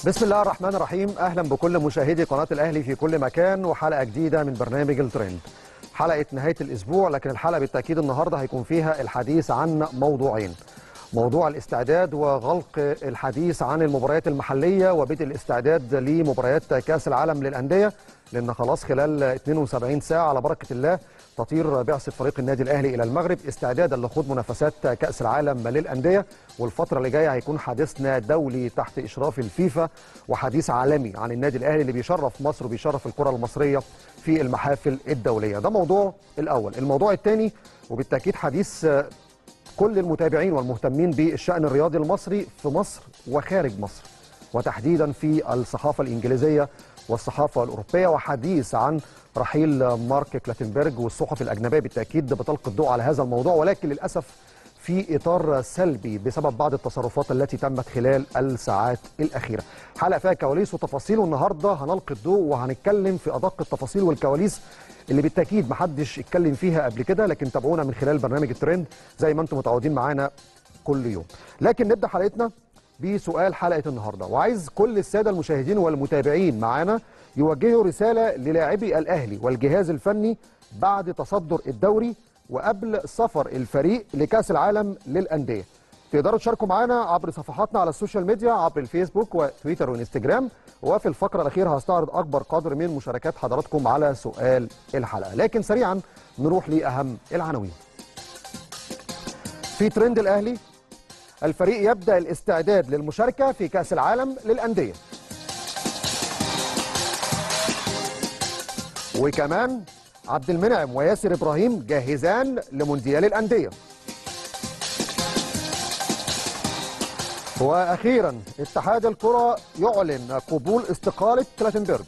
بسم الله الرحمن الرحيم اهلا بكل مشاهدي قناه الاهلي في كل مكان وحلقه جديده من برنامج الترند حلقه نهايه الاسبوع لكن الحلقه بالتاكيد النهارده هيكون فيها الحديث عن موضوعين موضوع الاستعداد وغلق الحديث عن المباريات المحليه وبدء الاستعداد لمباريات كاس العالم للانديه لان خلاص خلال 72 ساعه على بركه الله تطير بعثه فريق النادي الاهلي الى المغرب استعدادا لخوض منافسات كاس العالم للانديه والفتره اللي جايه هيكون حديثنا دولي تحت اشراف الفيفا وحديث عالمي عن النادي الاهلي اللي بيشرف مصر وبيشرف الكره المصريه في المحافل الدوليه ده موضوع الاول الموضوع الثاني وبالتاكيد حديث كل المتابعين والمهتمين بالشأن الرياضي المصري في مصر وخارج مصر وتحديدا في الصحافة الإنجليزية والصحافة الأوروبية وحديث عن رحيل مارك كلاتنبرج والصحف الأجنبية بالتأكيد بتلقي الضوء على هذا الموضوع ولكن للأسف في إطار سلبي بسبب بعض التصرفات التي تمت خلال الساعات الأخيرة حلقة فيها كواليس وتفاصيل والنهاردة هنلقي الضوء وهنتكلم في أدق التفاصيل والكواليس اللي بالتاكيد محدش اتكلم فيها قبل كده لكن تابعونا من خلال برنامج الترند زي ما انتم متعودين معانا كل يوم لكن نبدا حلقتنا بسؤال حلقه النهارده وعايز كل الساده المشاهدين والمتابعين معانا يوجهوا رساله للاعبي الاهلي والجهاز الفني بعد تصدر الدوري وقبل سفر الفريق لكاس العالم للانديه تقدروا تشاركوا معانا عبر صفحاتنا على السوشيال ميديا عبر الفيسبوك وتويتر وانستجرام وفي الفقرة الأخيرة هستعرض أكبر قدر من مشاركات حضراتكم على سؤال الحلقة لكن سريعا نروح لأهم العناوين في ترند الأهلي الفريق يبدأ الاستعداد للمشاركة في كأس العالم للأندية وكمان عبد المنعم وياسر إبراهيم جاهزان لمونديال الأندية واخيرا اتحاد الكره يعلن قبول استقاله كلاتنبرج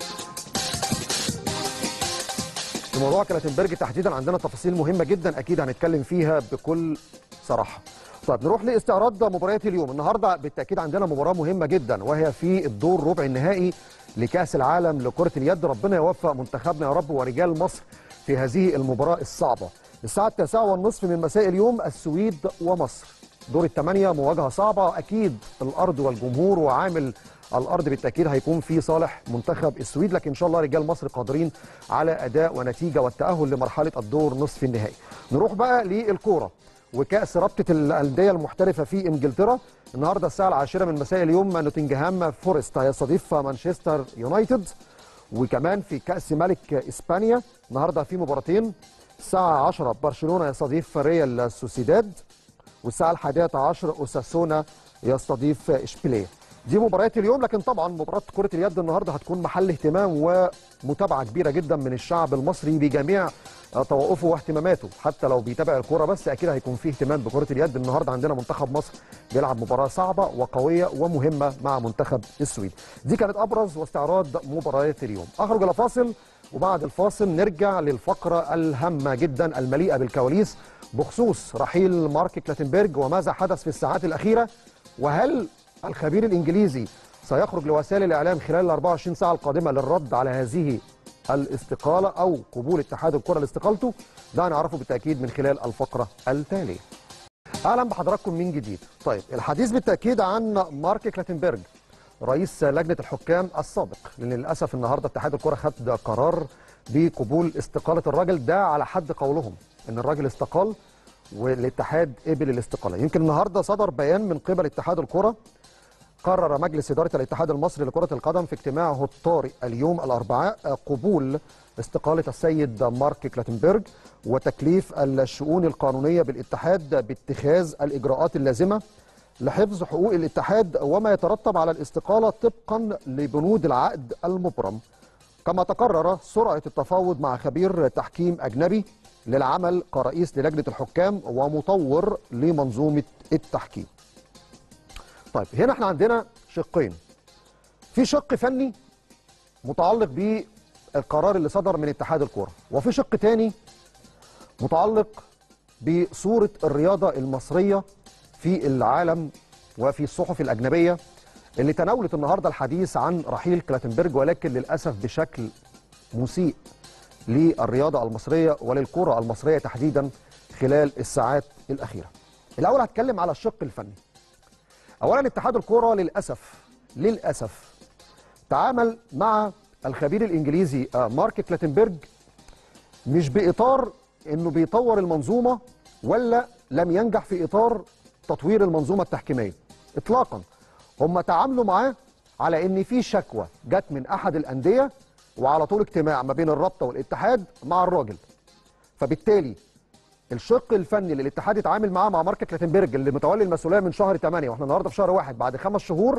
في موضوع كلاتنبرج تحديدا عندنا تفاصيل مهمه جدا اكيد هنتكلم فيها بكل صراحه طيب نروح لاستعراض مباريات اليوم النهارده بالتاكيد عندنا مباراه مهمه جدا وهي في الدور ربع النهائي لكاس العالم لكره اليد ربنا يوفق منتخبنا يا رب ورجال مصر في هذه المباراه الصعبه الساعه 9:30 من مساء اليوم السويد ومصر دور الثمانية مواجهة صعبة أكيد الأرض والجمهور وعامل الأرض بالتأكيد هيكون في صالح منتخب السويد لكن إن شاء الله رجال مصر قادرين على أداء ونتيجة والتأهل لمرحلة الدور نصف النهائي نروح بقى للكورة وكأس رابطة الأندية المحترفة في إنجلترا النهاردة الساعة العاشرة من مساء اليوم نوتنجهام فورست هيستضيف مانشستر يونايتد وكمان في كأس ملك إسبانيا النهاردة في مباراتين الساعة 10 برشلونة يستضيف ريال سوسيداد والساعة الحادية عشر أساسونا يستضيف إشبيلية دي مباريات اليوم لكن طبعا مباراة كرة اليد النهاردة هتكون محل اهتمام ومتابعة كبيرة جدا من الشعب المصري بجميع طوائفه واهتماماته حتى لو بيتابع الكرة بس أكيد هيكون فيه اهتمام بكرة اليد النهاردة عندنا منتخب مصر بيلعب مباراة صعبة وقوية ومهمة مع منتخب السويد دي كانت أبرز واستعراض مباريات اليوم أخرج إلى فاصل وبعد الفاصل نرجع للفقرة الهامة جدا المليئة بالكواليس بخصوص رحيل مارك كلاتنبرج وماذا حدث في الساعات الأخيرة وهل الخبير الإنجليزي سيخرج لوسائل الإعلام خلال ال 24 ساعة القادمة للرد على هذه الاستقالة أو قبول اتحاد الكرة لاستقالته ده هنعرفه بالتأكيد من خلال الفقرة التالية أهلا بحضراتكم من جديد طيب الحديث بالتأكيد عن مارك كلاتنبرج رئيس لجنة الحكام السابق لأن للأسف النهاردة اتحاد الكرة خد قرار بقبول استقالة الراجل ده على حد قولهم ان الراجل استقال والاتحاد قبل الاستقاله يمكن النهارده صدر بيان من قبل اتحاد الكره قرر مجلس اداره الاتحاد المصري لكره القدم في اجتماعه الطارئ اليوم الاربعاء قبول استقاله السيد مارك كلاتنبرج وتكليف الشؤون القانونيه بالاتحاد باتخاذ الاجراءات اللازمه لحفظ حقوق الاتحاد وما يترتب على الاستقاله طبقا لبنود العقد المبرم كما تقرر سرعه التفاوض مع خبير تحكيم اجنبي للعمل كرئيس للجنة الحكام ومطور لمنظومة التحكيم طيب هنا احنا عندنا شقين في شق فني متعلق بالقرار اللي صدر من اتحاد الكرة وفي شق تاني متعلق بصورة الرياضة المصرية في العالم وفي الصحف الأجنبية اللي تناولت النهاردة الحديث عن رحيل كلاتنبرج ولكن للأسف بشكل مسيء للرياضة المصرية وللكرة المصرية تحديدا خلال الساعات الأخيرة الأول هتكلم على الشق الفني أولا اتحاد الكرة للأسف للاسف تعامل مع الخبير الانجليزي آه، مارك كلاتنبرج مش باطار انه بيطور المنظومه ولا لم ينجح في اطار تطوير المنظومه التحكيميه اطلاقا هم تعاملوا معاه على ان في شكوى جت من احد الانديه وعلى طول اجتماع ما بين الرابطه والاتحاد مع الراجل فبالتالي الشق الفني اللي الاتحاد اتعامل معاه مع مارك كلاتنبرج اللي متولي المسؤوليه من شهر 8 واحنا النهارده في شهر واحد بعد خمس شهور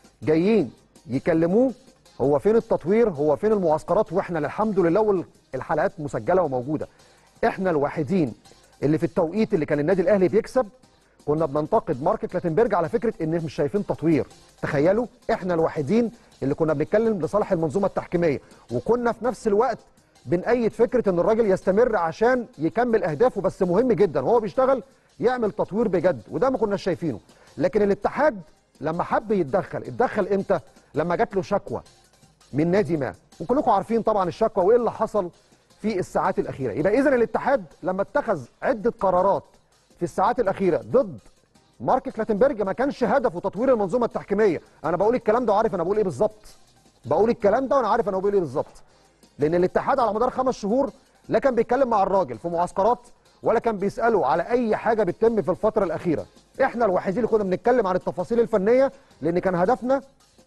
جايين يكلموه هو فين التطوير هو فين المعسكرات واحنا الحمد لله والحلقات مسجله وموجوده احنا الوحيدين اللي في التوقيت اللي كان النادي الاهلي بيكسب كنا بننتقد مارك كلاتنبرج على فكره ان مش شايفين تطوير تخيلوا احنا الوحيدين اللي كنا بنتكلم لصالح المنظومه التحكيميه وكنا في نفس الوقت بنأيد فكره ان الراجل يستمر عشان يكمل اهدافه بس مهم جدا وهو بيشتغل يعمل تطوير بجد وده ما كناش شايفينه لكن الاتحاد لما حب يتدخل اتدخل امتى لما جات له شكوى من نادي ما وكلكم عارفين طبعا الشكوى وايه اللي حصل في الساعات الاخيره يبقى اذا الاتحاد لما اتخذ عده قرارات في الساعات الاخيره ضد مارك كلاتنبرج ما كانش هدفه تطوير المنظومه التحكيميه انا بقول الكلام ده وعارف انا بقول ايه بالظبط بقول الكلام ده وانا عارف انا بقول ايه بالظبط لان الاتحاد على مدار خمس شهور لا كان بيتكلم مع الراجل في معسكرات ولا كان بيساله على اي حاجه بتتم في الفتره الاخيره احنا الوحيدين اللي كنا بنتكلم عن التفاصيل الفنيه لان كان هدفنا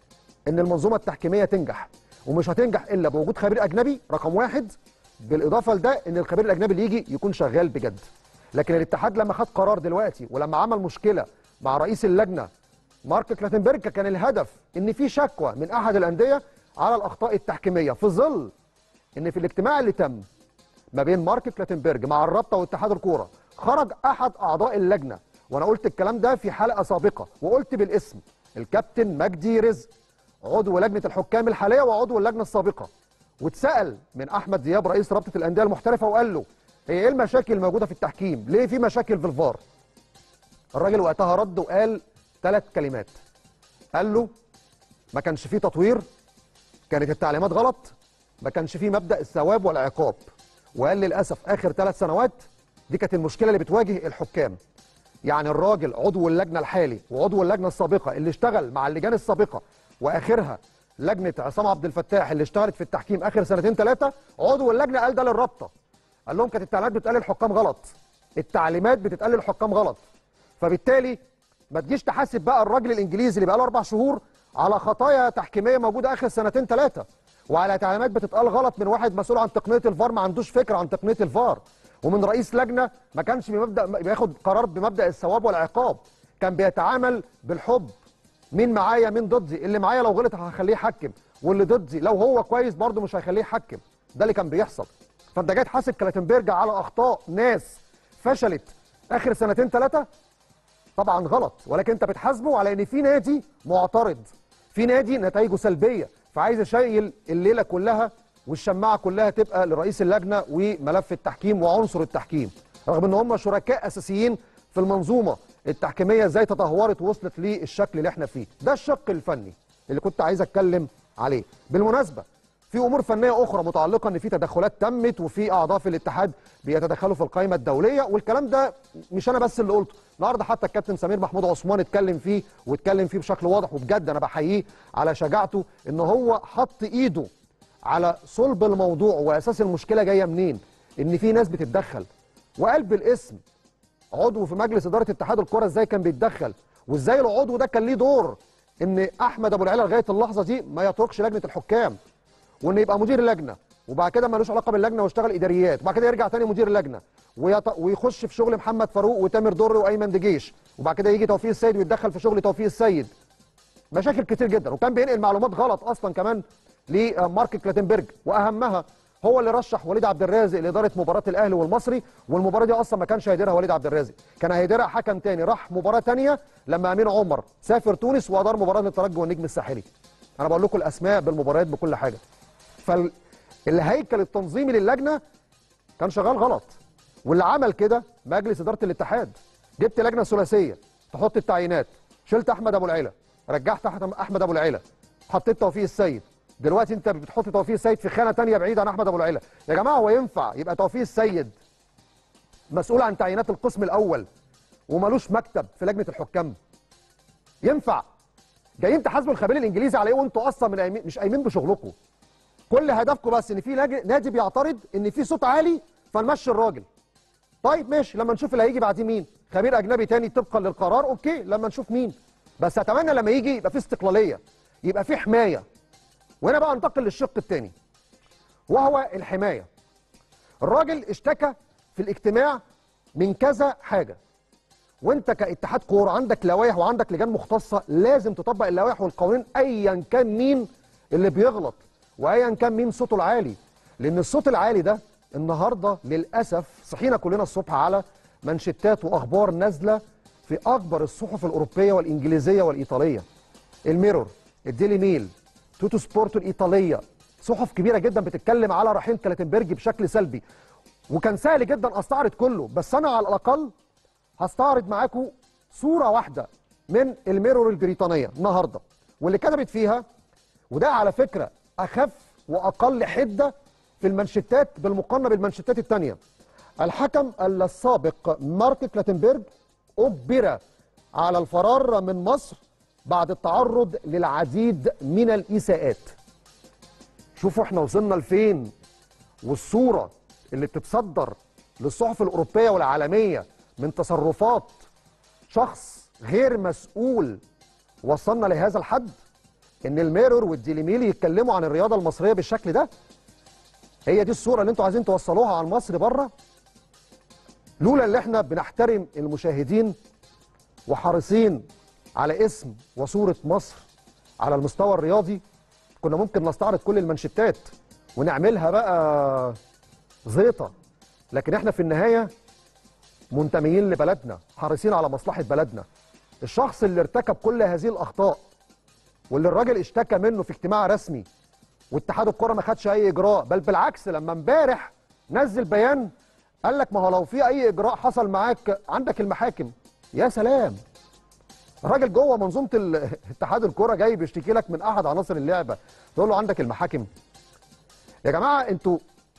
ان المنظومه التحكيميه تنجح ومش هتنجح الا بوجود خبير اجنبي رقم واحد بالاضافه لده ان الخبير الاجنبي اللي يجي يكون شغال بجد لكن الاتحاد لما خد قرار دلوقتي ولما عمل مشكله مع رئيس اللجنه مارك كلاتنبرج كان الهدف ان في شكوى من احد الانديه على الاخطاء التحكيميه في ظل ان في الاجتماع اللي تم ما بين مارك كلاتنبرج مع الرابطه واتحاد الكوره خرج احد اعضاء اللجنه وانا قلت الكلام ده في حلقه سابقه وقلت بالاسم الكابتن مجدي رزق عضو لجنه الحكام الحاليه وعضو اللجنه السابقه واتسال من احمد دياب رئيس رابطه الانديه المحترفه وقال له هي ايه المشاكل الموجوده في التحكيم ليه في مشاكل في الفار الراجل وقتها رد وقال ثلاث كلمات قال له ما كانش فيه تطوير كانت التعليمات غلط ما كانش فيه مبدا الثواب والعقاب وقال للاسف اخر ثلاث سنوات دي كانت المشكله اللي بتواجه الحكام يعني الراجل عضو اللجنه الحالي وعضو اللجنه السابقه اللي اشتغل مع اللجان السابقه واخرها لجنه عصام عبد الفتاح اللي اشتغلت في التحكيم اخر سنتين ثلاثه عضو اللجنه قال ده للرابطه قال لهم كانت التعليمات بتقال للحكام غلط التعليمات بتتقال للحكام غلط فبالتالي ما تجيش تحاسب بقى الراجل الانجليزي اللي بقى له اربع شهور على خطايا تحكيميه موجوده اخر سنتين ثلاثه وعلى تعليمات بتتقال غلط من واحد مسؤول عن تقنيه الفار ما عندوش فكره عن تقنيه الفار ومن رئيس لجنه ما كانش بمبدا بياخد قرار بمبدا الثواب والعقاب كان بيتعامل بالحب مين معايا مين ضدي اللي معايا لو غلط هخليه يحكم واللي ضدي لو هو كويس برضه مش هيخليه يحكم ده اللي كان بيحصل فانت جاي تحاسب كلاتنبرج على اخطاء ناس فشلت اخر سنتين ثلاثه طبعا غلط ولكن انت بتحاسبه على ان في نادي معترض في نادي نتائجه سلبيه فعايز يشيل الليله كلها والشماعه كلها تبقى لرئيس اللجنه وملف التحكيم وعنصر التحكيم رغم ان هم شركاء اساسيين في المنظومه التحكيميه ازاي تدهورت ووصلت للشكل اللي احنا فيه ده الشق الفني اللي كنت عايز اتكلم عليه بالمناسبه في امور فنيه اخرى متعلقه ان في تدخلات تمت وفي اعضاء في الاتحاد بيتدخلوا في القائمه الدوليه والكلام ده مش انا بس اللي قلته النهارده حتى الكابتن سمير محمود عثمان اتكلم فيه واتكلم فيه بشكل واضح وبجد انا بحييه على شجاعته ان هو حط ايده على صلب الموضوع واساس المشكله جايه منين ان في ناس بتتدخل وقال بالاسم عضو في مجلس اداره اتحاد الكره ازاي كان بيتدخل وازاي العضو ده كان ليه دور ان احمد ابو العلا لغايه اللحظه دي ما يتركش لجنه الحكام وان يبقى مدير لجنه وبعد كده ملوش علاقه باللجنه ويشتغل اداريات وبعد كده يرجع تاني مدير لجنه ويط... ويخش في شغل محمد فاروق وتامر دري وايمن دجيش وبعد كده يجي توفيق السيد ويتدخل في شغل توفيق السيد مشاكل كتير جدا وكان بينقل معلومات غلط اصلا كمان لمارك كلاتنبرج واهمها هو اللي رشح وليد عبد الرازق لاداره مباراه الاهلي والمصري والمباراه دي اصلا ما كانش هيديرها وليد عبد الرازق كان هيديرها حكم تاني راح مباراه تانيه لما امين عمر سافر تونس وادار مباراه الترجي والنجم الساحلي انا بقول لكم الاسماء بالمباريات بكل حاجه فالهيكل التنظيمي للجنه كان شغال غلط واللي عمل كده مجلس اداره الاتحاد جبت لجنه ثلاثيه تحط التعيينات شلت احمد ابو العيله رجعت احمد ابو العيله حطيت توفيق السيد دلوقتي انت بتحط توفيق السيد في خانه ثانيه بعيد عن احمد ابو العيله يا جماعه هو ينفع يبقى توفيق السيد مسؤول عن تعيينات القسم الاول ومالوش مكتب في لجنه الحكام ينفع جايين تحاسبوا الخبير الانجليزي على ايه وانتوا اصلا من أيمين مش قايمين بشغلكم كل هدفكم بس ان في ناجي- نادي بيعترض ان في صوت عالي فنمشي الراجل طيب ماشي لما نشوف اللي هيجي بعديه مين خبير اجنبي تاني طبقا للقرار اوكي لما نشوف مين بس اتمنى لما يجي يبقى في استقلاليه يبقى في حمايه وهنا بقى انتقل للشق الثاني وهو الحمايه الراجل اشتكى في الاجتماع من كذا حاجه وانت كاتحاد كوره عندك لوائح وعندك لجان مختصه لازم تطبق اللوائح والقوانين ايا كان مين اللي بيغلط وايا كان مين صوته العالي لان الصوت العالي ده النهارده للاسف صحينا كلنا الصبح على منشتات واخبار نازله في اكبر الصحف الاوروبيه والانجليزيه والايطاليه الميرور الديلي ميل توتو سبورت الايطاليه صحف كبيره جدا بتتكلم على رحيل كلاتنبرج بشكل سلبي وكان سهل جدا استعرض كله بس انا على الاقل هستعرض معاكم صوره واحده من الميرور البريطانيه النهارده واللي كتبت فيها وده على فكره اخف واقل حده في المانشيتات بالمقارنه بالمانشيتات الثانيه الحكم السابق مارك كلاتنبرج اجبر على الفرار من مصر بعد التعرض للعديد من الاساءات شوفوا احنا وصلنا لفين والصوره اللي بتتصدر للصحف الاوروبيه والعالميه من تصرفات شخص غير مسؤول وصلنا لهذا الحد ان الميرور والديلي ميل يتكلموا عن الرياضه المصريه بالشكل ده هي دي الصوره اللي انتوا عايزين توصلوها عن مصر بره لولا اللي احنا بنحترم المشاهدين وحريصين على اسم وصوره مصر على المستوى الرياضي كنا ممكن نستعرض كل المانشيتات ونعملها بقى زيطه لكن احنا في النهايه منتميين لبلدنا حريصين على مصلحه بلدنا الشخص اللي ارتكب كل هذه الاخطاء واللي الراجل اشتكى منه في اجتماع رسمي واتحاد الكره ما خدش اي اجراء بل بالعكس لما امبارح نزل بيان قال لك ما هو لو في اي اجراء حصل معاك عندك المحاكم يا سلام الراجل جوه منظومه ال- اتحاد الكره جاي بيشتكي لك من احد عناصر اللعبه تقول له عندك المحاكم يا جماعه انتوا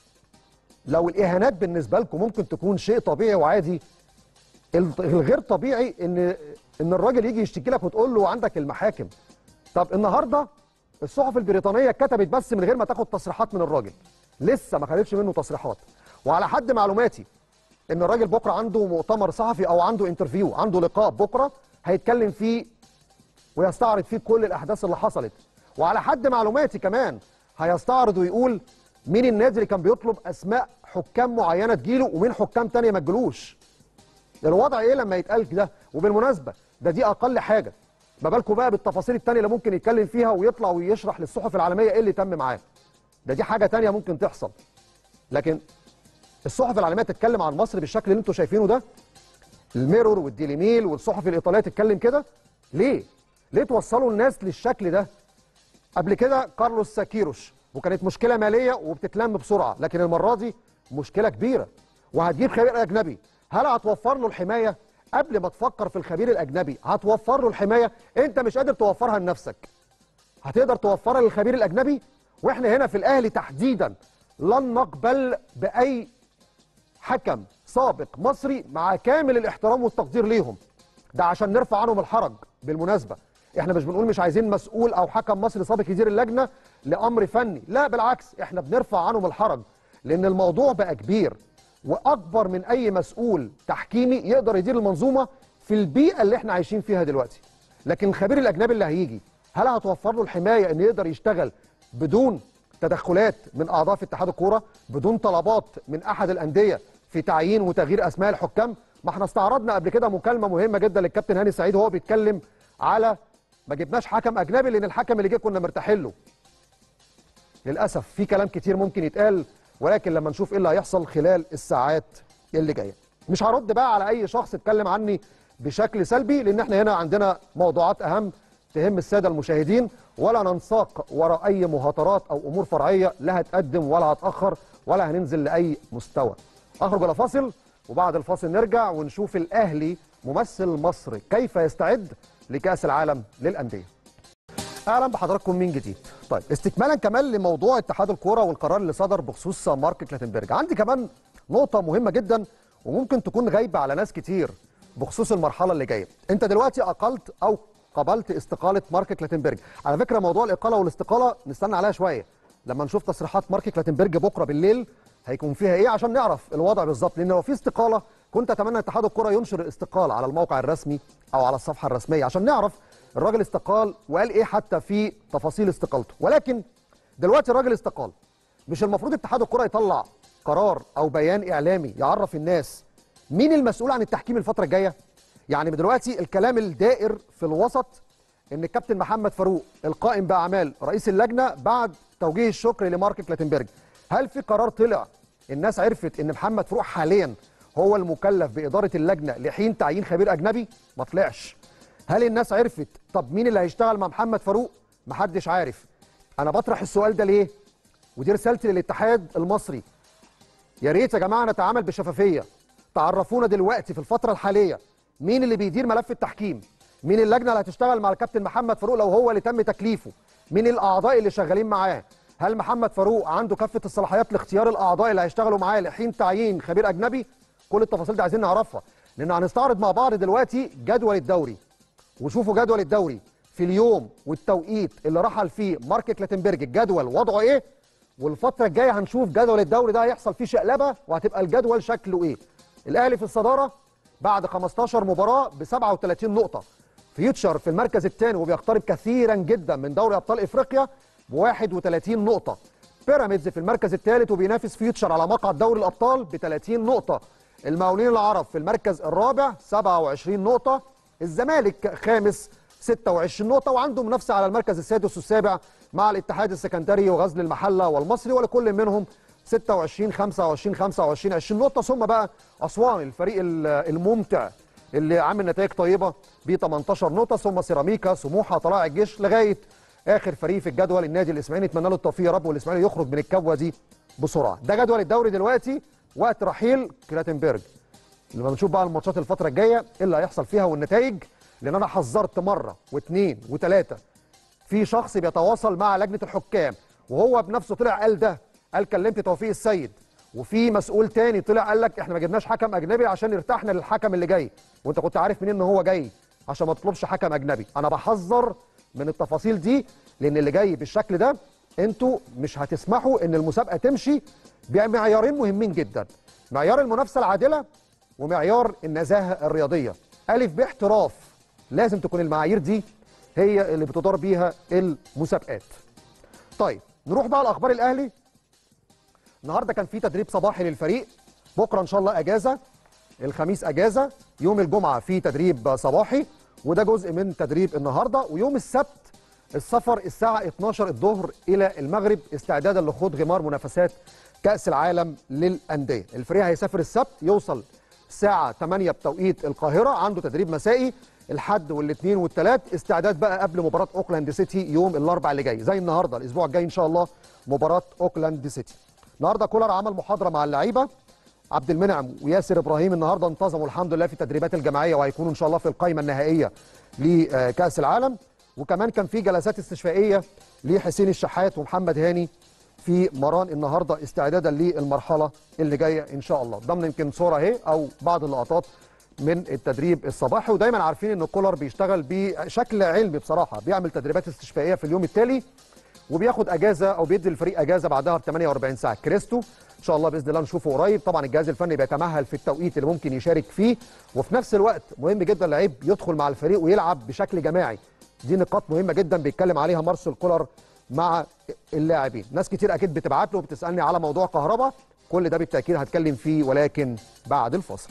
لو الاهانات بالنسبه لكم ممكن تكون شيء طبيعي وعادي ال- الغير طبيعي ان ان الراجل يجي يشتكي لك وتقول له عندك المحاكم طب النهارده الصحف البريطانيه كتبت بس من غير ما تاخد تصريحات من الراجل لسه ما خدتش منه تصريحات وعلى حد معلوماتي ان الراجل بكره عنده مؤتمر صحفي او عنده انترفيو عنده لقاء بكره هيتكلم فيه ويستعرض فيه كل الاحداث اللي حصلت وعلى حد معلوماتي كمان هيستعرض ويقول مين النادي اللي كان بيطلب اسماء حكام معينه تجيله ومين حكام تانية ما تجيلوش الوضع ايه لما يتقال كده وبالمناسبه ده دي اقل حاجه ما بالكم بقى بالتفاصيل التانية اللي ممكن يتكلم فيها ويطلع ويشرح للصحف العالميه ايه اللي تم معاه ده دي حاجه تانية ممكن تحصل لكن الصحف العالميه تتكلم عن مصر بالشكل اللي انتم شايفينه ده الميرور والديلي ميل والصحف الايطاليه تتكلم كده ليه ليه توصلوا الناس للشكل ده قبل كده كارلوس ساكيروش وكانت مشكله ماليه وبتتلم بسرعه لكن المره دي مشكله كبيره وهتجيب خبير اجنبي هل هتوفر له الحمايه قبل ما تفكر في الخبير الاجنبي هتوفر له الحمايه انت مش قادر توفرها لنفسك هتقدر توفرها للخبير الاجنبي واحنا هنا في الاهلي تحديدا لن نقبل باي حكم سابق مصري مع كامل الاحترام والتقدير ليهم ده عشان نرفع عنهم الحرج بالمناسبه احنا مش بنقول مش عايزين مسؤول او حكم مصري سابق يدير اللجنه لامر فني لا بالعكس احنا بنرفع عنهم الحرج لان الموضوع بقى كبير واكبر من اي مسؤول تحكيمي يقدر يدير المنظومه في البيئه اللي احنا عايشين فيها دلوقتي لكن الخبير الاجنبي اللي هيجي هل هتوفر له الحمايه ان يقدر يشتغل بدون تدخلات من اعضاء في اتحاد الكوره بدون طلبات من احد الانديه في تعيين وتغيير اسماء الحكام ما احنا استعرضنا قبل كده مكالمه مهمه جدا للكابتن هاني سعيد وهو بيتكلم على ما جبناش حكم اجنبي لان الحكم اللي جه كنا مرتاحين له للاسف في كلام كتير ممكن يتقال ولكن لما نشوف ايه اللي هيحصل خلال الساعات اللي جايه مش هرد بقى على اي شخص اتكلم عني بشكل سلبي لان احنا هنا عندنا موضوعات اهم تهم الساده المشاهدين ولا ننساق وراء اي مهاترات او امور فرعيه لا هتقدم ولا هتاخر ولا هننزل لاي مستوى اخرج الى فاصل وبعد الفاصل نرجع ونشوف الاهلي ممثل مصر كيف يستعد لكاس العالم للانديه اهلا بحضراتكم من جديد طيب استكمالا كمان لموضوع اتحاد الكوره والقرار اللي صدر بخصوص مارك كلاتنبرج عندي كمان نقطه مهمه جدا وممكن تكون غايبه على ناس كتير بخصوص المرحله اللي جايه انت دلوقتي اقلت او قبلت استقاله مارك كلاتنبرج على فكره موضوع الاقاله والاستقاله نستنى عليها شويه لما نشوف تصريحات مارك كلاتنبرج بكره بالليل هيكون فيها ايه عشان نعرف الوضع بالظبط لان لو في استقاله كنت اتمنى اتحاد الكره ينشر الاستقاله على الموقع الرسمي او على الصفحه الرسميه عشان نعرف الراجل استقال وقال ايه حتى في تفاصيل استقالته ولكن دلوقتي الراجل استقال مش المفروض اتحاد الكره يطلع قرار او بيان اعلامي يعرف الناس مين المسؤول عن التحكيم الفتره الجايه يعني دلوقتي الكلام الدائر في الوسط ان الكابتن محمد فاروق القائم باعمال رئيس اللجنه بعد توجيه الشكر لمارك كلاتنبرج هل في قرار طلع الناس عرفت ان محمد فاروق حاليا هو المكلف باداره اللجنه لحين تعيين خبير اجنبي ما طلعش هل الناس عرفت طب مين اللي هيشتغل مع محمد فاروق محدش عارف انا بطرح السؤال ده ليه ودي رسالتي للاتحاد المصري يا ريت يا جماعه نتعامل بشفافيه تعرفونا دلوقتي في الفتره الحاليه مين اللي بيدير ملف التحكيم مين اللجنه اللي هتشتغل مع الكابتن محمد فاروق لو هو اللي تم تكليفه مين الاعضاء اللي شغالين معاه هل محمد فاروق عنده كافه الصلاحيات لاختيار الاعضاء اللي هيشتغلوا معاه لحين تعيين خبير اجنبي كل التفاصيل دي عايزين نعرفها لان هنستعرض مع بعض دلوقتي جدول الدوري وشوفوا جدول الدوري في اليوم والتوقيت اللي رحل فيه مارك كلاتنبرج الجدول وضعه ايه والفتره الجايه هنشوف جدول الدوري ده هيحصل فيه شقلبه وهتبقى الجدول شكله ايه الاهلي في الصداره بعد 15 مباراه ب 37 نقطه فيوتشر في المركز الثاني وبيقترب كثيرا جدا من دوري ابطال افريقيا ب 31 نقطه بيراميدز في المركز الثالث وبينافس فيوتشر على مقعد دوري الابطال ب 30 نقطه المقاولين العرب في المركز الرابع 27 نقطه الزمالك خامس 26 نقطه وعنده منافسه على المركز السادس والسابع مع الاتحاد السكندري وغزل المحله والمصري ولكل منهم 26 25 25 20 نقطه ثم بقى اسوان الفريق الممتع اللي عامل نتائج طيبه ب 18 نقطه ثم سيراميكا سموحه طلائع الجيش لغايه اخر فريق في الجدول النادي الاسماعيلي نتمنى له التوفيق يا رب والاسماعيلي يخرج من الكبوه دي بسرعه ده جدول الدوري دلوقتي وقت رحيل كلاتنبرج لما نشوف بقى الماتشات الفتره الجايه ايه اللي هيحصل فيها والنتائج لان انا حذرت مره واثنين وثلاثه في شخص بيتواصل مع لجنه الحكام وهو بنفسه طلع قال ده قال كلمت توفيق السيد وفي مسؤول تاني طلع قال لك احنا ما جبناش حكم اجنبي عشان ارتحنا للحكم اللي جاي وانت كنت عارف منين ان هو جاي عشان ما تطلبش حكم اجنبي انا بحذر من التفاصيل دي لان اللي جاي بالشكل ده انتوا مش هتسمحوا ان المسابقه تمشي بمعيارين مهمين جدا معيار المنافسه العادله ومعيار النزاهه الرياضيه الف باحتراف لازم تكون المعايير دي هي اللي بتدار بيها المسابقات طيب نروح بقى لاخبار الاهلي النهارده كان في تدريب صباحي للفريق بكره ان شاء الله اجازه الخميس اجازه يوم الجمعه في تدريب صباحي وده جزء من تدريب النهارده ويوم السبت السفر الساعه 12 الظهر الى المغرب استعدادا لخوض غمار منافسات كاس العالم للانديه الفريق هيسافر السبت يوصل الساعه 8 بتوقيت القاهره عنده تدريب مسائي الحد والاثنين والثلاث استعداد بقى قبل مباراه اوكلاند سيتي يوم الاربعاء اللي جاي زي النهارده الاسبوع الجاي ان شاء الله مباراه اوكلاند سيتي النهارده كولر عمل محاضره مع اللعيبه عبد المنعم وياسر ابراهيم النهارده انتظموا الحمد لله في التدريبات الجماعيه وهيكونوا ان شاء الله في القائمه النهائيه لكاس العالم وكمان كان في جلسات استشفائيه لحسين الشحات ومحمد هاني في مران النهارده استعدادا للمرحله اللي جايه ان شاء الله ضمن يمكن صوره اهي او بعض اللقطات من التدريب الصباحي ودايما عارفين ان كولر بيشتغل بشكل علمي بصراحه بيعمل تدريبات استشفائيه في اليوم التالي وبياخد اجازه او بيدي الفريق اجازه بعدها ب 48 ساعه كريستو ان شاء الله باذن الله نشوفه قريب طبعا الجهاز الفني بيتمهل في التوقيت اللي ممكن يشارك فيه وفي نفس الوقت مهم جدا اللعيب يدخل مع الفريق ويلعب بشكل جماعي دي نقاط مهمه جدا بيتكلم عليها مارسيل كولر مع اللاعبين ناس كتير اكيد بتبعت له وبتسالني على موضوع كهربا كل ده بالتاكيد هتكلم فيه ولكن بعد الفاصل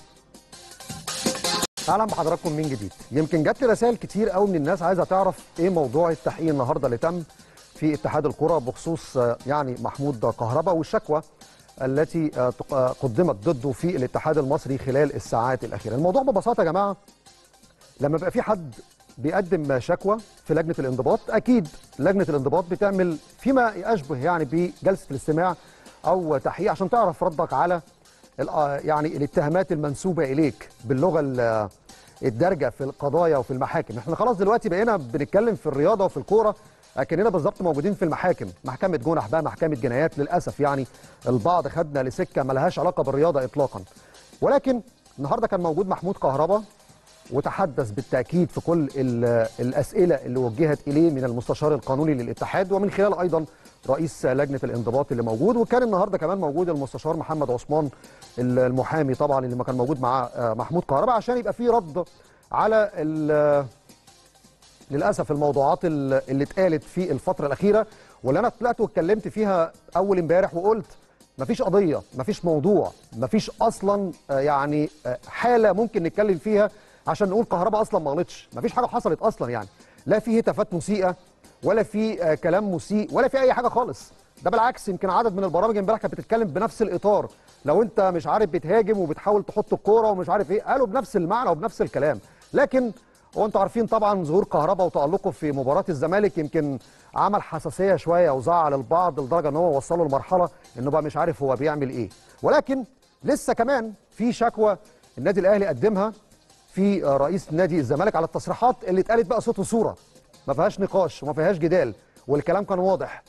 اهلا بحضراتكم من جديد يمكن جات لي رسائل كتير قوي من الناس عايزه تعرف ايه موضوع التحقيق النهارده اللي تم في اتحاد الكره بخصوص يعني محمود كهربا والشكوى التي قدمت ضده في الاتحاد المصري خلال الساعات الاخيره الموضوع ببساطه يا جماعه لما بيبقى في حد بيقدم شكوى في لجنه الانضباط اكيد لجنه الانضباط بتعمل فيما يشبه يعني بجلسه الاستماع او تحقيق عشان تعرف ردك على يعني الاتهامات المنسوبه اليك باللغه الدارجه في القضايا وفي المحاكم احنا خلاص دلوقتي بقينا بنتكلم في الرياضه وفي الكوره اكننا بالظبط موجودين في المحاكم محكمه جنح بقى محكمه جنايات للاسف يعني البعض خدنا لسكه ملهاش علاقه بالرياضه اطلاقا ولكن النهارده كان موجود محمود كهربا وتحدث بالتاكيد في كل ال- الاسئله اللي وجهت اليه من المستشار القانوني للاتحاد ومن خلال ايضا رئيس لجنه الانضباط اللي موجود وكان النهارده كمان موجود المستشار محمد عثمان المحامي طبعا اللي ما كان موجود مع آه، محمود كهرباء عشان يبقى في رد على ال- للاسف الموضوعات ال- اللي اتقالت في الفتره الاخيره واللي انا طلعت واتكلمت فيها اول امبارح وقلت مفيش قضيه مفيش موضوع مفيش اصلا آه، يعني آه، حاله ممكن نتكلم فيها عشان نقول كهرباء اصلا ما غلطش مفيش حاجه حصلت اصلا يعني لا في هتافات مسيئه ولا في آه، كلام مسيء ولا في اي حاجه خالص ده بالعكس يمكن عدد من البرامج امبارح كانت بتتكلم بنفس الاطار لو انت مش عارف بتهاجم وبتحاول تحط الكوره ومش عارف ايه قالوا بنفس المعنى وبنفس الكلام لكن هو انتوا عارفين طبعا ظهور كهربا وتالقه في مباراه الزمالك يمكن عمل حساسيه شويه وزعل البعض لدرجه ان هو وصله لمرحله انه بقى مش عارف هو بيعمل ايه ولكن لسه كمان في شكوى النادي الاهلي قدمها في آه، رئيس نادي الزمالك على التصريحات اللي اتقالت بقى صوت وصوره ما فيهاش نقاش وما فيهاش جدال والكلام كان واضح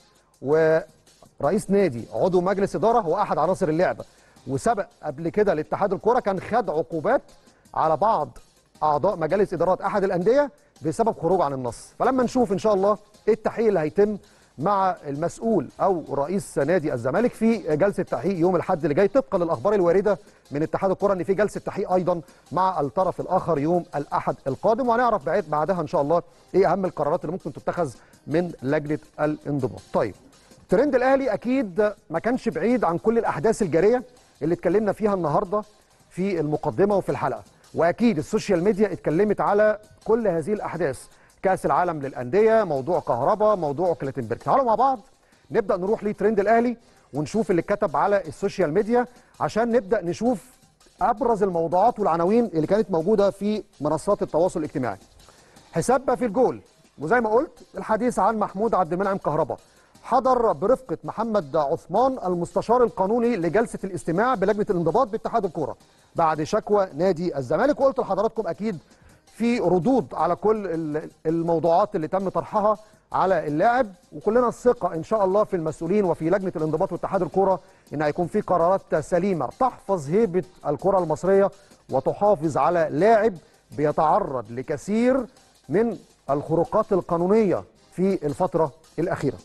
ورئيس نادي عضو مجلس اداره هو احد عناصر اللعبه وسبق قبل كده لاتحاد الكره كان خد عقوبات على بعض اعضاء مجالس ادارات احد الانديه بسبب خروج عن النص فلما نشوف ان شاء الله ايه التحقيق اللي هيتم مع المسؤول او رئيس نادي الزمالك في جلسه تحقيق يوم الاحد اللي جاي طبقا للاخبار الوارده من اتحاد الكره ان في جلسه تحقيق ايضا مع الطرف الاخر يوم الاحد القادم وهنعرف بعد بعدها ان شاء الله ايه اهم القرارات اللي ممكن تتخذ من لجنه الانضباط. طيب ترند الاهلي اكيد ما كانش بعيد عن كل الاحداث الجاريه اللي اتكلمنا فيها النهارده في المقدمه وفي الحلقه واكيد السوشيال ميديا اتكلمت على كل هذه الاحداث كاس العالم للانديه موضوع كهربا موضوع كلاتنبرج تعالوا مع بعض نبدا نروح لترند الاهلي ونشوف اللي اتكتب على السوشيال ميديا عشان نبدا نشوف ابرز الموضوعات والعناوين اللي كانت موجوده في منصات التواصل الاجتماعي حساب في الجول وزي ما قلت الحديث عن محمود عبد المنعم كهربا حضر برفقة محمد عثمان المستشار القانوني لجلسة الاستماع بلجنة الانضباط باتحاد الكورة بعد شكوى نادي الزمالك وقلت لحضراتكم أكيد في ردود على كل ال- الموضوعات اللي تم طرحها على اللاعب وكلنا الثقة إن شاء الله في المسؤولين وفي لجنة الانضباط واتحاد الكورة إن هيكون في قرارات سليمة تحفظ هيبة الكرة المصرية وتحافظ على لاعب بيتعرض لكثير من الخروقات القانونية في الفترة الأخيرة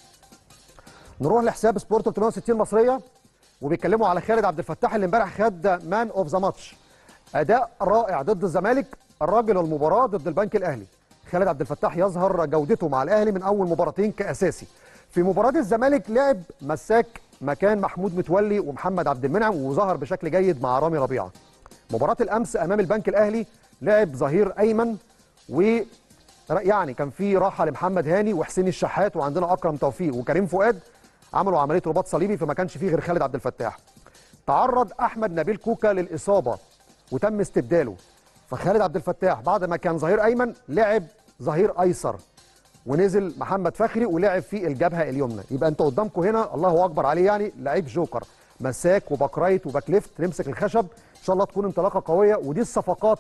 نروح لحساب سبورت 360 مصريه وبيتكلموا على خالد عبد الفتاح اللي امبارح خد مان اوف ذا ماتش اداء رائع ضد الزمالك الراجل المباراه ضد البنك الاهلي خالد عبد الفتاح يظهر جودته مع الاهلي من اول مباراتين كاساسي في مباراه الزمالك لعب مساك مكان محمود متولي ومحمد عبد المنعم وظهر بشكل جيد مع رامي ربيعه مباراه الامس امام البنك الاهلي لعب ظهير ايمن و يعني كان في راحه لمحمد هاني وحسين الشحات وعندنا اكرم توفيق وكريم فؤاد عملوا عمليه رباط صليبي فما كانش فيه غير خالد عبد الفتاح تعرض احمد نبيل كوكا للاصابه وتم استبداله فخالد عبد الفتاح بعد ما كان ظهير ايمن لعب ظهير ايسر ونزل محمد فخري ولعب في الجبهه اليمنى يبقى انت قدامكم هنا الله اكبر عليه يعني لعيب جوكر مساك وباك رايت وباك ليفت نمسك الخشب ان شاء الله تكون انطلاقه قويه ودي الصفقات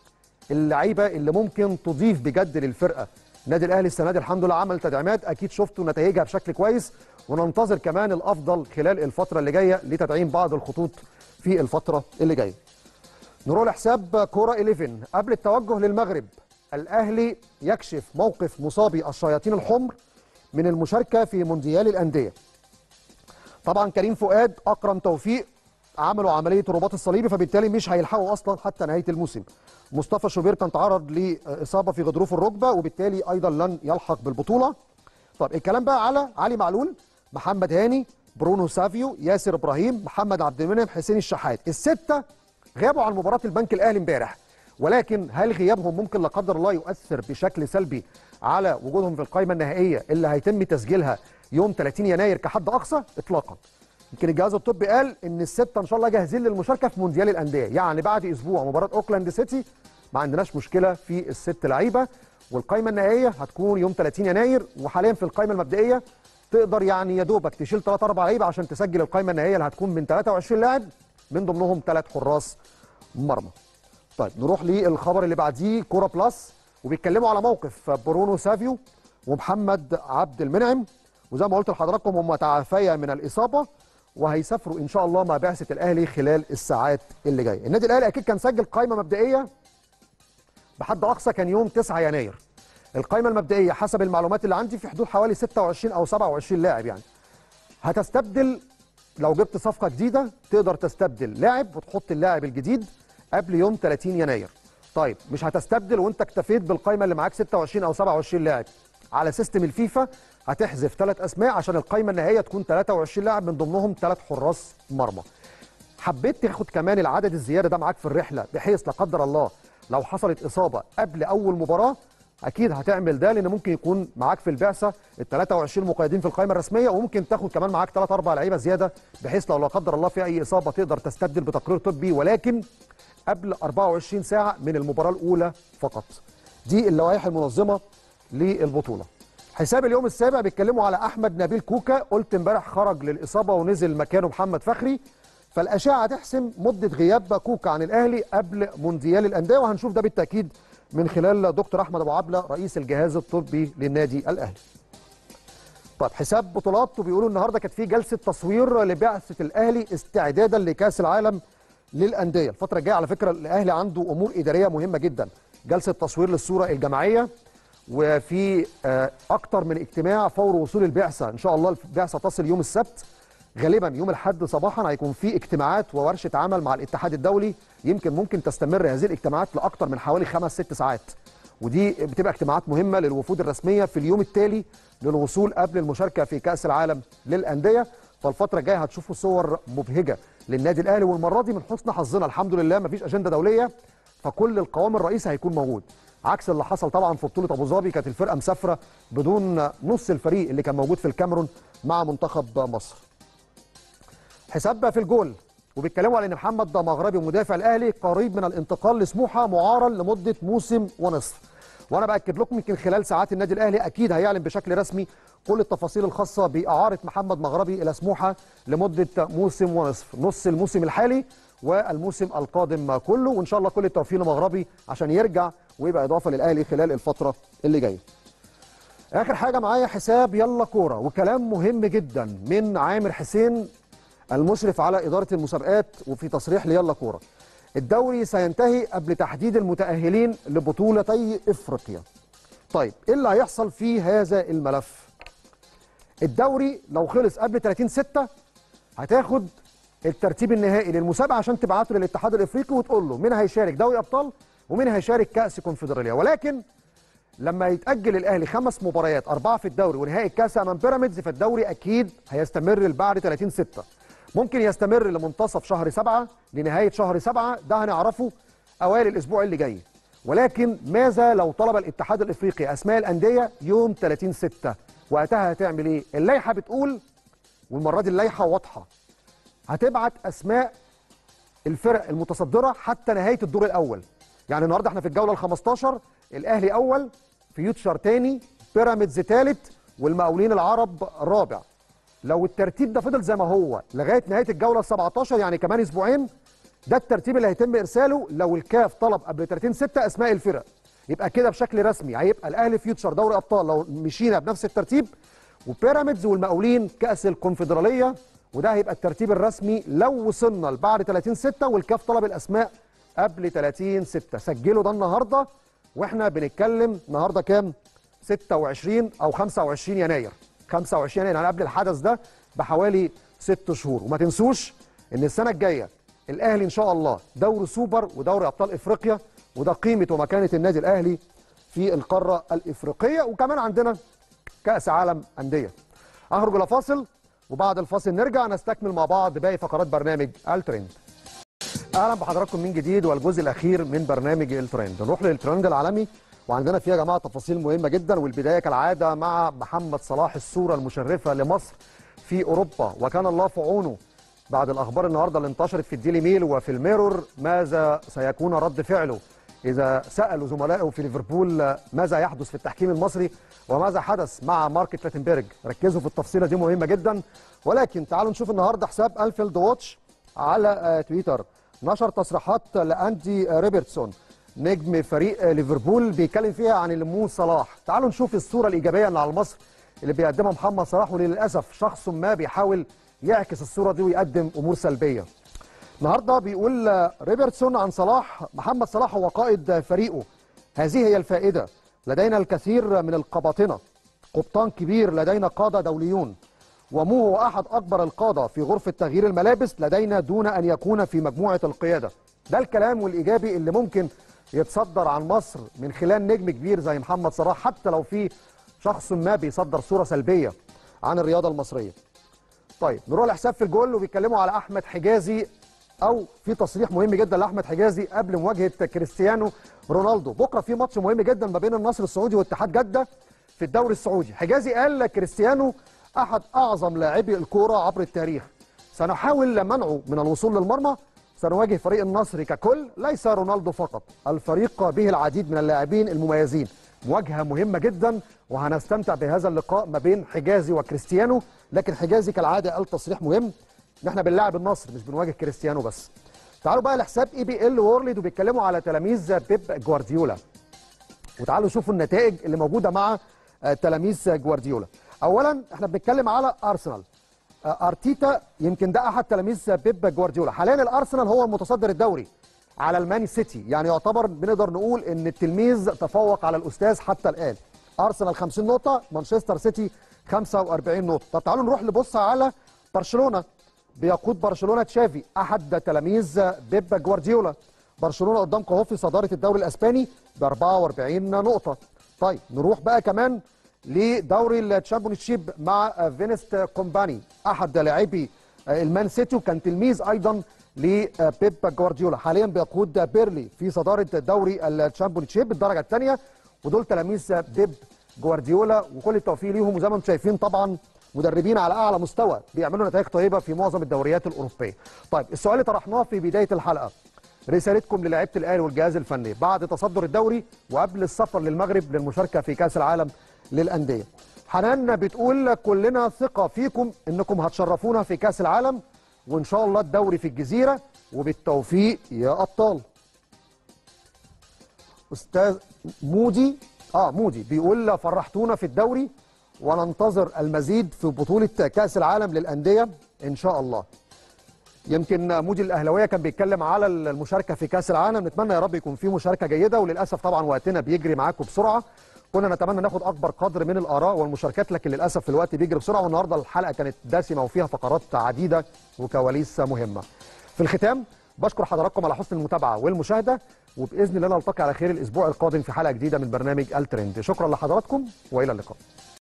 اللعيبه اللي ممكن تضيف بجد للفرقه النادي الاهلي السنه دي الحمد لله عمل تدعيمات اكيد شفتوا نتائجها بشكل كويس وننتظر كمان الافضل خلال الفتره اللي جايه لتدعيم بعض الخطوط في الفتره اللي جايه نروح لحساب كوره 11 قبل التوجه للمغرب الاهلي يكشف موقف مصابي الشياطين الحمر من المشاركه في مونديال الانديه طبعا كريم فؤاد اكرم توفيق عملوا عمليه الرباط الصليبي فبالتالي مش هيلحقوا اصلا حتى نهايه الموسم مصطفى شوبير كان تعرض لاصابه في غضروف الركبه وبالتالي ايضا لن يلحق بالبطوله طب الكلام بقى على علي معلول محمد هاني برونو سافيو ياسر ابراهيم محمد عبد المنعم حسين الشحات السته غابوا عن مباراه البنك الاهلي امبارح ولكن هل غيابهم ممكن لا قدر الله يؤثر بشكل سلبي على وجودهم في القائمه النهائيه اللي هيتم تسجيلها يوم 30 يناير كحد اقصى اطلاقا يمكن الجهاز الطبي قال ان السته ان شاء الله جاهزين للمشاركه في مونديال الانديه يعني بعد اسبوع مباراه اوكلاند سيتي ما عندناش مشكله في الست لعيبه والقائمه النهائيه هتكون يوم 30 يناير وحاليا في القائمه المبدئيه تقدر يعني يا دوبك تشيل 3 4 لعيبه عشان تسجل القائمه النهائيه اللي هتكون من 23 لاعب من ضمنهم ثلاث حراس مرمى. طيب نروح للخبر اللي بعديه كوره بلس وبيتكلموا على موقف برونو سافيو ومحمد عبد المنعم وزي ما قلت لحضراتكم هم تعافيا من الاصابه وهيسافروا ان شاء الله مع بعثه الاهلي خلال الساعات اللي جايه. النادي الاهلي اكيد كان سجل قائمه مبدئيه بحد اقصى كان يوم 9 يناير القائمه المبدئيه حسب المعلومات اللي عندي في حدود حوالي 26 او 27 لاعب يعني هتستبدل لو جبت صفقه جديده تقدر تستبدل لاعب وتحط اللاعب الجديد قبل يوم 30 يناير طيب مش هتستبدل وانت اكتفيت بالقائمه اللي معاك 26 او 27 لاعب على سيستم الفيفا هتحذف ثلاث اسماء عشان القائمه النهائيه تكون 23 لاعب من ضمنهم ثلاث حراس مرمى حبيت تاخد كمان العدد الزياده ده معاك في الرحله بحيث لا قدر الله لو حصلت اصابه قبل اول مباراه اكيد هتعمل ده لان ممكن يكون معاك في البعثه ال 23 مقيدين في القائمه الرسميه وممكن تاخد كمان معاك 3 4 لعيبه زياده بحيث لو لا قدر الله في اي اصابه تقدر تستبدل بتقرير طبي ولكن قبل 24 ساعه من المباراه الاولى فقط دي اللوائح المنظمه للبطوله حساب اليوم السابع بيتكلموا على احمد نبيل كوكا قلت امبارح خرج للاصابه ونزل مكانه محمد فخري فالاشعه تحسم مده غياب كوكا عن الاهلي قبل مونديال الانديه وهنشوف ده بالتاكيد من خلال دكتور احمد ابو عبله رئيس الجهاز الطبي للنادي الاهلي. طيب حساب بطولات وبيقولوا النهارده كانت في جلسه تصوير لبعثه الاهلي استعدادا لكاس العالم للانديه، الفتره الجايه على فكره الاهلي عنده امور اداريه مهمه جدا، جلسه تصوير للصوره الجماعيه وفي اكتر من اجتماع فور وصول البعثه، ان شاء الله البعثه تصل يوم السبت غالبا يوم الاحد صباحا هيكون في اجتماعات وورشه عمل مع الاتحاد الدولي يمكن ممكن تستمر هذه الاجتماعات لاكثر من حوالي خمس ست ساعات ودي بتبقى اجتماعات مهمه للوفود الرسميه في اليوم التالي للوصول قبل المشاركه في كاس العالم للانديه فالفتره الجايه هتشوفوا صور مبهجه للنادي الاهلي والمره دي من حسن حظنا الحمد لله مفيش اجنده دوليه فكل القوام الرئيسي هيكون موجود عكس اللي حصل طبعا في بطوله ابو ظبي كانت الفرقه مسافره بدون نص الفريق اللي كان موجود في الكاميرون مع منتخب مصر حساب في الجول وبيتكلموا على ان محمد مغربي مدافع الاهلي قريب من الانتقال لسموحه معارا لمده موسم ونصف وانا باكد لكم يمكن خلال ساعات النادي الاهلي اكيد هيعلن بشكل رسمي كل التفاصيل الخاصه باعاره محمد مغربي الى سموحه لمده موسم ونصف نص الموسم الحالي والموسم القادم كله وان شاء الله كل التوفيق لمغربي عشان يرجع ويبقى اضافه للاهلي خلال الفتره اللي جايه اخر حاجه معايا حساب يلا كوره وكلام مهم جدا من عامر حسين المشرف على إدارة المسابقات وفي تصريح ليلا كورة الدوري سينتهي قبل تحديد المتأهلين لبطولتي إفريقيا طيب إيه اللي هيحصل في هذا الملف الدوري لو خلص قبل 30 6 هتاخد الترتيب النهائي للمسابقة عشان تبعته للاتحاد الإفريقي وتقول له مين هيشارك دوري أبطال ومين هيشارك كأس كونفدرالية ولكن لما يتأجل الأهلي خمس مباريات أربعة في الدوري ونهائي الكأس أمام بيراميدز فالدوري أكيد هيستمر لبعد 30 6 ممكن يستمر لمنتصف شهر سبعة لنهاية شهر سبعة ده هنعرفه أوائل الأسبوع اللي جاي ولكن ماذا لو طلب الاتحاد الإفريقي أسماء الأندية يوم 30 ستة وقتها هتعمل إيه؟ اللائحة بتقول والمرة دي اللائحة واضحة هتبعت أسماء الفرق المتصدرة حتى نهاية الدور الأول يعني النهاردة احنا في الجولة ال 15 الأهلي أول فيوتشر تاني بيراميدز تالت والمقاولين العرب رابع لو الترتيب ده فضل زي ما هو لغايه نهايه الجوله ال 17 يعني كمان اسبوعين ده الترتيب اللي هيتم ارساله لو الكاف طلب قبل 30 6 اسماء الفرق يبقى كده بشكل رسمي هيبقى الاهلي فيوتشر دوري ابطال لو مشينا بنفس الترتيب وبيراميدز والمقاولين كاس الكونفدراليه وده هيبقى الترتيب الرسمي لو وصلنا لبعد 30 6 والكاف طلب الاسماء قبل 30 6 سجلوا ده النهارده واحنا بنتكلم النهارده كام 26 او 25 يناير 25 يناير يعني قبل الحدث ده بحوالي ست شهور وما تنسوش ان السنه الجايه الاهلي ان شاء الله دوري سوبر ودوري ابطال افريقيا وده قيمه ومكانه النادي الاهلي في القاره الافريقيه وكمان عندنا كاس عالم انديه اخرج الى فاصل وبعد الفاصل نرجع نستكمل مع بعض باقي فقرات برنامج الترند اهلا بحضراتكم من جديد والجزء الاخير من برنامج الترند نروح للترند العالمي وعندنا فيها يا جماعه تفاصيل مهمه جدا والبدايه كالعاده مع محمد صلاح الصوره المشرفه لمصر في اوروبا وكان الله في عونه بعد الاخبار النهارده اللي انتشرت في الديلي ميل وفي الميرور ماذا سيكون رد فعله اذا سالوا زملائه في ليفربول ماذا يحدث في التحكيم المصري وماذا حدث مع مارك كلاتنبرج ركزوا في التفصيله دي مهمه جدا ولكن تعالوا نشوف النهارده حساب الفيلد واتش على تويتر نشر تصريحات لاندي ريبرتسون نجم فريق ليفربول بيتكلم فيها عن مو صلاح تعالوا نشوف الصوره الايجابيه اللي على مصر اللي بيقدمها محمد صلاح وللاسف شخص ما بيحاول يعكس الصوره دي ويقدم امور سلبيه النهارده بيقول ريبرتسون عن صلاح محمد صلاح هو قائد فريقه هذه هي الفائده لدينا الكثير من القباطنه قبطان كبير لدينا قاده دوليون ومو هو احد اكبر القاده في غرفه تغيير الملابس لدينا دون ان يكون في مجموعه القياده ده الكلام والايجابي اللي ممكن يتصدر عن مصر من خلال نجم كبير زي محمد صلاح حتى لو في شخص ما بيصدر صوره سلبيه عن الرياضه المصريه طيب نروح لحساب في الجول وبيتكلموا على احمد حجازي او في تصريح مهم جدا لاحمد حجازي قبل مواجهه كريستيانو رونالدو بكره في ماتش مهم جدا ما بين النصر السعودي واتحاد جده في الدوري السعودي حجازي قال كريستيانو احد اعظم لاعبي الكوره عبر التاريخ سنحاول منعه من الوصول للمرمى سنواجه فريق النصر ككل ليس رونالدو فقط الفريق به العديد من اللاعبين المميزين مواجهه مهمه جدا وهنستمتع بهذا اللقاء ما بين حجازي وكريستيانو لكن حجازي كالعاده قال تصريح مهم ان احنا بنلاعب النصر مش بنواجه كريستيانو بس تعالوا بقى لحساب اي بي ال وورلد وبيتكلموا على تلاميذ بيب جوارديولا وتعالوا شوفوا النتائج اللي موجوده مع آه، تلاميذ جوارديولا اولا احنا بنتكلم على ارسنال آه، ارتيتا يمكن ده احد تلاميذ بيب جوارديولا حاليا الارسنال هو المتصدر الدوري على المان سيتي يعني يعتبر بنقدر نقول ان التلميذ تفوق على الاستاذ حتى الان ارسنال 50 نقطه مانشستر سيتي 45 نقطه طب تعالوا نروح نبص على برشلونه بيقود برشلونه تشافي احد تلاميذ بيب جوارديولا برشلونه قدامكم اهو في صداره الدوري الاسباني ب 44 نقطه طيب نروح بقى كمان لدوري الشامبيونشيب مع فينست كومباني احد لاعبي المان سيتي وكان تلميذ ايضا لبيب جوارديولا حاليا بيقود بيرلي في صداره دوري الشامبيونشيب الدرجه الثانيه ودول تلاميذ بيب جوارديولا وكل التوفيق ليهم وزي ما انتم شايفين طبعا مدربين على اعلى مستوى بيعملوا نتائج طيبه في معظم الدوريات الاوروبيه. طيب السؤال اللي طرحناه في بدايه الحلقه رسالتكم للاعيبه الاهلي والجهاز الفني بعد تصدر الدوري وقبل السفر للمغرب للمشاركه في كاس العالم للانديه. حنان بتقول كلنا ثقه فيكم انكم هتشرفونا في كاس العالم وان شاء الله الدوري في الجزيره وبالتوفيق يا ابطال. استاذ مودي اه مودي بيقول فرحتونا في الدوري وننتظر المزيد في بطوله كاس العالم للانديه ان شاء الله. يمكن مودي الاهلاويه كان بيتكلم على المشاركه في كاس العالم نتمنى يا رب يكون في مشاركه جيده وللاسف طبعا وقتنا بيجري معاكم بسرعه كنا نتمنى ناخد اكبر قدر من الاراء والمشاركات لكن للاسف الوقت بيجري بسرعه والنهارده الحلقه كانت دسمه وفيها فقرات عديده وكواليس مهمه. في الختام بشكر حضراتكم على حسن المتابعه والمشاهده وباذن الله نلتقي على خير الاسبوع القادم في حلقه جديده من برنامج الترند شكرا لحضراتكم والى اللقاء.